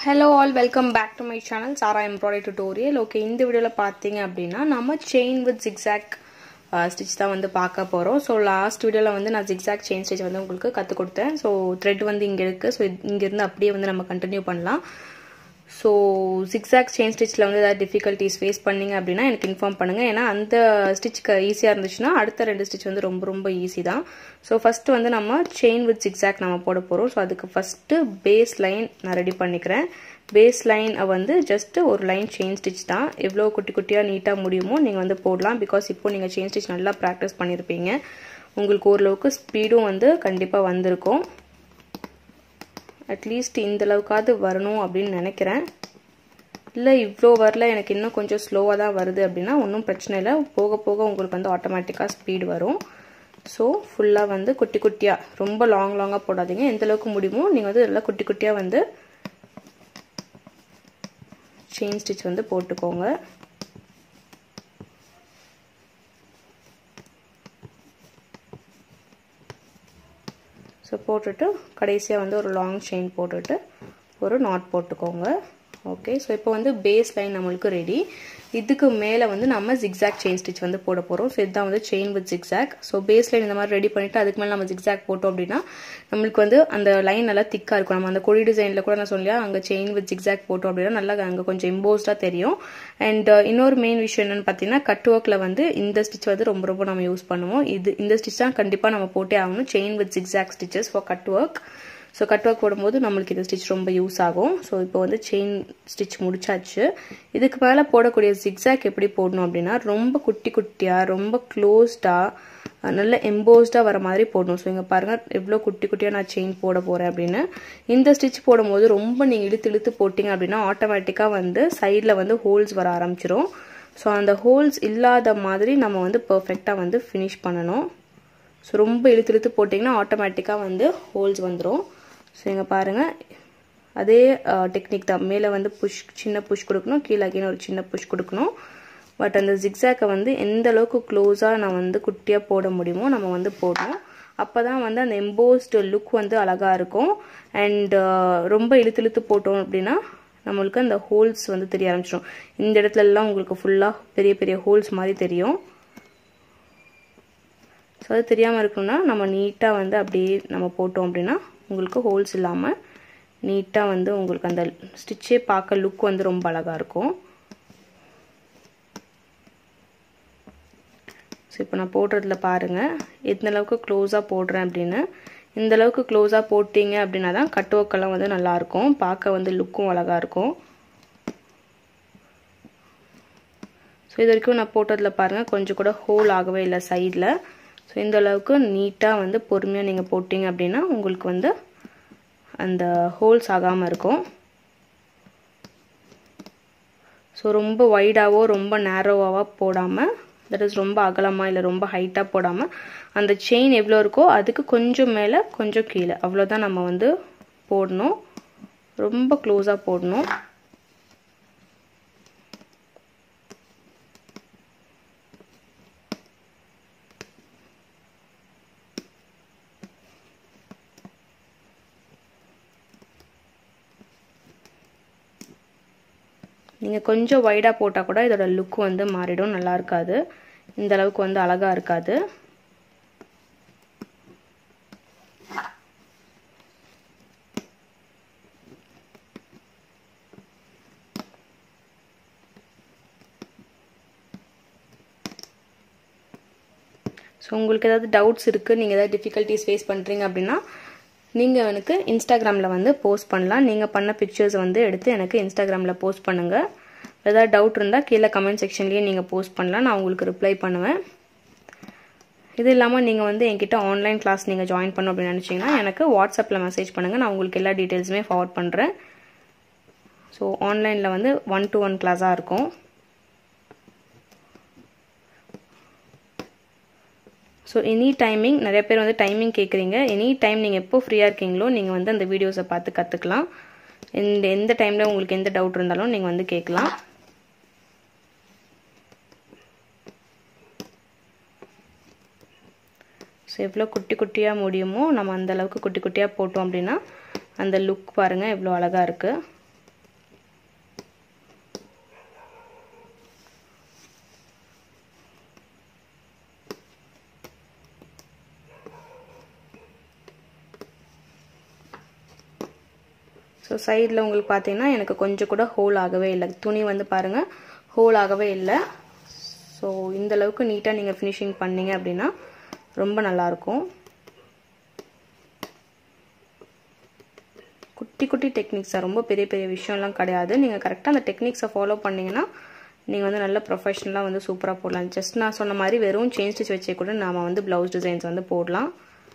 hello all welcome back to my channel Sara embroidery tutorial okay இந்த வீடியோவில் பார்த்தீங்க அப்படின்னா நம்ம செயின் வித் ஜிக்ஸாக் ஸ்டிச் தான் வந்து பார்க்க போகிறோம் ஸோ லாஸ்ட் வீடியோவில் வந்து நான் ஜிக்ஸாக் செயின் ஸ்டிச் வந்து உங்களுக்கு கற்றுக் கொடுத்தேன் ஸோ த்ரெட் வந்து இங்கே இருக்குது ஸோ இங்கேருந்து அப்படியே வந்து நம்ம கண்டினியூ பண்ணலாம் ஸோ ஜிக்ஸாக் செயின் ஸ்டிச்சில் வந்து ஏதாவது டிஃபிகல்ட்டிஸ் ஃபேஸ் பண்ணிங்க அப்படின்னா எனக்கு இன்ஃபார்ம் பண்ணுங்கள் ஏன்னா அந்த ஸ்டிச்சுக்கு ஈஸியாக இருந்துச்சுன்னா அடுத்த ரெண்டு ஸ்டிச் வந்து ரொம்ப ரொம்ப ஈஸி தான் ஸோ ஃபஸ்ட்டு வந்து நம்ம செயின் வித் ஜிக்ஸாக் நம்ம போட போகிறோம் ஸோ அதுக்கு ஃபஸ்ட்டு பேஸ் லைன் நான் ரெடி பண்ணிக்கிறேன் பேஸ் லைன் வந்து ஜஸ்ட்டு ஒரு லைன் செயின் ஸ்டிச் தான் எவ்வளோ குட்டி குட்டியாக நீட்டாக முடியுமோ நீங்கள் வந்து போடலாம் பிகாஸ் இப்போ நீங்கள் செயின் ஸ்டிச் நல்லா ப்ராக்டிஸ் பண்ணியிருப்பீங்க உங்களுக்கு ஓரளவுக்கு ஸ்பீடும் வந்து கண்டிப்பாக வந்திருக்கும் அட்லீஸ்ட் இந்த அளவுக்காவது வரணும் அப்படின்னு நினைக்கிறேன் இல்லை இவ்வளோ வரல எனக்கு இன்னும் கொஞ்சம் ஸ்லோவாக தான் வருது அப்படின்னா ஒன்றும் பிரச்சனை இல்லை போக போக உங்களுக்கு வந்து ஆட்டோமேட்டிக்காக ஸ்பீடு வரும் ஸோ ஃபுல்லாக வந்து குட்டி குட்டியாக ரொம்ப லாங் லாங்காக போடாதீங்க எந்த அளவுக்கு முடியுமோ நீங்கள் வந்து இதெல்லாம் குட்டி குட்டியாக வந்து செயின் ஸ்டிச் வந்து போட்டுக்கோங்க ஸோ போட்டுட்டு கடைசியாக வந்து ஒரு லாங் செயின் போட்டுட்டு ஒரு நாட் போட்டுக்கோங்க ஓகே ஸோ இப்போ வந்து பேஸ் லைன் நம்மளுக்கு ரெடி இதுக்கு மேலே வந்து நம்ம ஜிக்ஸாக் செயின் ஸ்டிச் வந்து போட போகிறோம் ஸோ இதுதான் வந்து chain with zigzag so base line இந்த மாதிரி ரெடி பண்ணிவிட்டு அதுக்கு மேலே நம்ம ஜிக்ஸாக் போட்டோம் அப்படின்னா நம்மளுக்கு வந்து அந்த லைன் நல்லா திக்காக இருக்கும் நம்ம அந்த கொடி டிசைனில் கூட நான் சொல்லியா அங்கே செயின் வித் ஜிக்ஸாக் போட்டோம் அப்படின்னா நல்லா அங்கே கொஞ்சம் எம்போஸ்டாக தெரியும் அண்ட் இன்னொரு மெயின் விஷயம் என்னென்னு பார்த்தீங்கன்னா கட் ஒர்க்கில் வந்து இந்த ஸ்டிச் வந்து ரொம்ப ரொம்ப நம்ம யூஸ் பண்ணுவோம் இது இந்த ஸ்டிச் தான் கண்டிப்பாக நம்ம போட்டே ஆகணும் chain with zigzag stitches for cut work so cut work போடும்போது நம்மளுக்கு இந்த ஸ்டிச் ரொம்ப யூஸ் ஆகும் ஸோ இப்போ வந்து செயின் ஸ்டிச் முடிச்சாச்சு இதுக்கு மேலே போடக்கூடிய ஜிக்ஸாக் எப்படி போடணும் அப்படின்னா ரொம்ப குட்டி குட்டியாக ரொம்ப க்ளோஸ்டாக நல்ல எம்போஸ்டாக வர மாதிரி போடணும் ஸோ இங்கே பாருங்கள் எவ்வளோ குட்டி குட்டியாக நான் செயின் போட போகிறேன் அப்படின்னு இந்த ஸ்டிச் போடும்போது ரொம்ப நீங்கள் இழுத்து இழுத்து போட்டிங்க அப்படின்னா ஆட்டோமேட்டிக்காக வந்து சைடில் வந்து ஹோல்ஸ் வர ஆரம்பிச்சிரும் ஸோ அந்த ஹோல்ஸ் இல்லாத மாதிரி நம்ம வந்து பர்ஃபெக்டாக வந்து ஃபினிஷ் பண்ணணும் ஸோ ரொம்ப இழுத்து இழுத்து போட்டிங்கன்னா ஆட்டோமேட்டிக்காக வந்து ஹோல்ஸ் வந்துடும் ஸோ இங்கே பாருங்கள் அதே டெக்னிக் தான் மேலே வந்து புஷ் சின்ன புஷ் கொடுக்கணும் கீழே கீழே ஒரு சின்ன புஷ் கொடுக்கணும் பட் அந்த ஜிக்ஸாக்கை வந்து எந்த அளவுக்கு க்ளோஸாக நான் வந்து குட்டியாக போட முடியுமோ நம்ம வந்து போடணும் அப்போ தான் வந்து அந்த எம்போஸ்டு லுக் வந்து அழகாக இருக்கும் அண்ட் ரொம்ப இழுத்து இழுத்து போட்டோம் அப்படின்னா நம்மளுக்கு அந்த ஹோல்ஸ் வந்து தெரிய ஆரம்பிச்சிடும் இந்த இடத்துலலாம் உங்களுக்கு ஃபுல்லாக பெரிய பெரிய ஹோல்ஸ் மாதிரி தெரியும் ஸோ அது தெரியாமல் இருக்கணும்னா நம்ம நீட்டாக வந்து அப்படியே நம்ம போட்டோம் அப்படின்னா உங்களுக்கு ஹோல்ஸ் இல்லாமல் நீட்டாக வந்து உங்களுக்கு அந்த ஸ்டிச்சே பார்க்க லுக் வந்து ரொம்ப அழகாக இருக்கும் ஸோ இப்போ நான் போடுறதுல பாருங்கள் எந்த அளவுக்கு க்ளோஸாக போடுறேன் அப்படின்னு இந்த அளவுக்கு க்ளோஸாக போட்டிங்க அப்படின்னா தான் கட் ஒர்க்கெல்லாம் வந்து நல்லாயிருக்கும் பார்க்க வந்து லுக்கும் அழகாக இருக்கும் ஸோ இது வரைக்கும் நான் போட்டதில் பாருங்கள் கொஞ்சம் கூட ஹோல் ஆகவே இல்லை சைடில் ஸோ இந்த அளவுக்கு நீட்டாக வந்து பொறுமையாக நீங்கள் போட்டிங்க அப்படின்னா உங்களுக்கு வந்து அந்த ஹோல்ஸ் ஆகாமல் இருக்கும் ஸோ ரொம்ப வைடாவோ ரொம்ப நேரோவாவோ போடாமல் தட் இஸ் ரொம்ப அகலமாக இல்லை ரொம்ப ஹைட்டாக போடாமல் அந்த செயின் எவ்வளோ இருக்கோ அதுக்கு கொஞ்சம் மேலே கொஞ்சம் கீழே அவ்வளோதான் நம்ம வந்து போடணும் ரொம்ப க்ளோஸாக போடணும் நீங்கள் கொஞ்சம் வைடாக போட்டால் கூட இதோட லுக் வந்து மாறிடும் நல்லா இருக்காது இந்த அளவுக்கு வந்து அழகாக இருக்காது ஸோ உங்களுக்கு ஏதாவது டவுட்ஸ் இருக்குது நீங்கள் ஏதாவது டிஃபிகல்ட்டிஸ் ஃபேஸ் பண்ணுறீங்க அப்படின்னா நீங்கள் எனக்கு இன்ஸ்டாகிராமில் வந்து போஸ்ட் பண்ணலாம் நீங்கள் பண்ண பிக்சர்ஸ் வந்து எடுத்து எனக்கு இன்ஸ்டாகிராமில் போஸ்ட் பண்ணுங்கள் ஏதாவது டவுட் இருந்தால் கீழே கமெண்ட் செக்ஷன்லேயே நீங்கள் போஸ்ட் பண்ணலாம் நான் உங்களுக்கு ரிப்ளை பண்ணுவேன் இது இல்லாமல் நீங்கள் வந்து என்கிட்ட ஆன்லைன் கிளாஸ் நீங்கள் ஜாயின் பண்ணணும் அப்படின்னு நினச்சிங்கன்னா எனக்கு வாட்ஸ்அப்பில் மெசேஜ் பண்ணுங்கள் நான் உங்களுக்கு எல்லா டீட்டெயில்ஸுமே ஃபார்வர்ட் பண்ணுறேன் ஸோ ஆன்லைனில் வந்து ஒன் டு ஒன் கிளாஸாக இருக்கும் ஸோ எனி டைமிங் நிறைய பேர் வந்து டைமிங் கேட்குறீங்க எனி டைம் நீங்கள் எப்போ ஃப்ரீயாக இருக்கீங்களோ நீங்கள் வந்து அந்த வீடியோஸை பார்த்து கற்றுக்கலாம் இந்த எந்த டைமில் உங்களுக்கு எந்த டவுட் இருந்தாலும் நீங்கள் வந்து கேட்கலாம் ஸோ எவ்வளோ குட்டி குட்டியாக முடியுமோ நம்ம அந்த அளவுக்கு குட்டி குட்டியாக போட்டோம் அப்படின்னா அந்த லுக் பாருங்கள் எவ்வளோ அழகாக இருக்குது ஸோ சைடில் உங்களுக்கு பார்த்தீங்கன்னா எனக்கு கொஞ்சம் கூட ஹோல் ஆகவே இல்லை துணி வந்து பாருங்கள் ஹோல் ஆகவே இல்லை ஸோ இந்த அளவுக்கு நீட்டாக நீங்கள் ஃபினிஷிங் பண்ணீங்க அப்படின்னா ரொம்ப நல்லாயிருக்கும் குட்டி குட்டி டெக்னிக்ஸாக ரொம்ப பெரிய பெரிய விஷயம்லாம் கிடையாது நீங்கள் கரெக்டாக அந்த டெக்னிக்ஸை ஃபாலோ பண்ணிங்கன்னா நீங்கள் வந்து நல்ல ப்ரொஃபஷ்னலாக வந்து சூப்பராக போடலாம் ஜஸ்ட் நான் சொன்ன மாதிரி வெறும் செயின் ஸ்டிச் வச்சே கூட நாம் வந்து ப்ளவுஸ் டிசைன்ஸ் வந்து போடலாம்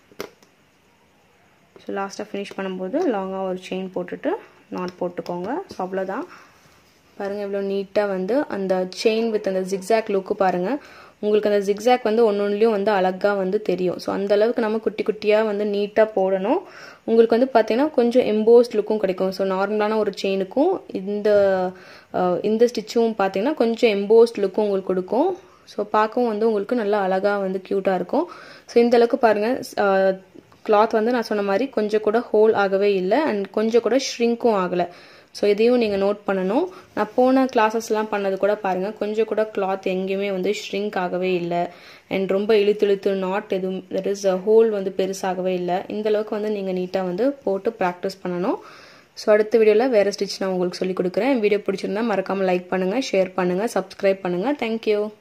ஸோ லாஸ்ட்டாக ஃபினிஷ் பண்ணும்போது லாங்காக ஒரு செயின் போட்டுட்டு நாட் போட்டுக்கோங்க ஸோ அவ்வளோதான் பாருங்கள் இவ்வளோ நீட்டாக வந்து அந்த செயின் வித் அந்த ஜிக்ஸாக் லுக்கு பாருங்கள் உங்களுக்கு அந்த ஜிக்ஸாக் வந்து ஒன்று ஒன்றுலையும் வந்து அழகாக வந்து தெரியும் ஸோ அந்த அளவுக்கு நம்ம குட்டி குட்டியாக வந்து நீட்டாக போடணும் உங்களுக்கு வந்து பார்த்தீங்கன்னா கொஞ்சம் எம்போஸ்ட் லுக்கும் கிடைக்கும் ஸோ நார்மலான ஒரு செயினுக்கும் இந்த இந்த ஸ்டிச்சும் பார்த்தீங்கன்னா கொஞ்சம் எம்போஸ்ட் லுக்கும் உங்களுக்கு கொடுக்கும் ஸோ பார்க்கவும் வந்து உங்களுக்கு நல்லா அழகாக வந்து க்யூட்டாக இருக்கும் ஸோ இந்த அளவுக்கு பாருங்கள் கிளாத் வந்து நான் சொன்ன மாதிரி கொஞ்சம் கூட ஹோல் ஆகவே இல்லை அண்ட் கொஞ்சம் கூட ஷ்ரிங்க்கும் ஆகலை ஸோ இதையும் நீங்கள் நோட் பண்ணணும் நான் போன கிளாஸஸ்லாம் பண்ணது கூட பாருங்கள் கொஞ்சம் கூட கிளாத் எங்கேயுமே வந்து ஷ்ரிங்க் ஆகவே இல்லை அண்ட் ரொம்ப இழுத்து இழுத்து நாட் எதுவும் தட் இஸ் ஹோல் வந்து பெருசாகவே இல்லை இந்த அளவுக்கு வந்து நீங்கள் நீட்டாக வந்து போட்டு ப்ராக்டிஸ் பண்ணணும் ஸோ அடுத்த வீடியோவில் வேறு ஸ்டிச் நான் உங்களுக்கு சொல்லிக் கொடுக்குறேன் வீடியோ பிடிச்சிருந்தா மறக்காமல் லைக் பண்ணுங்கள் ஷேர் பண்ணுங்கள் சப்ஸ்கிரைப் பண்ணுங்கள் தேங்க்யூ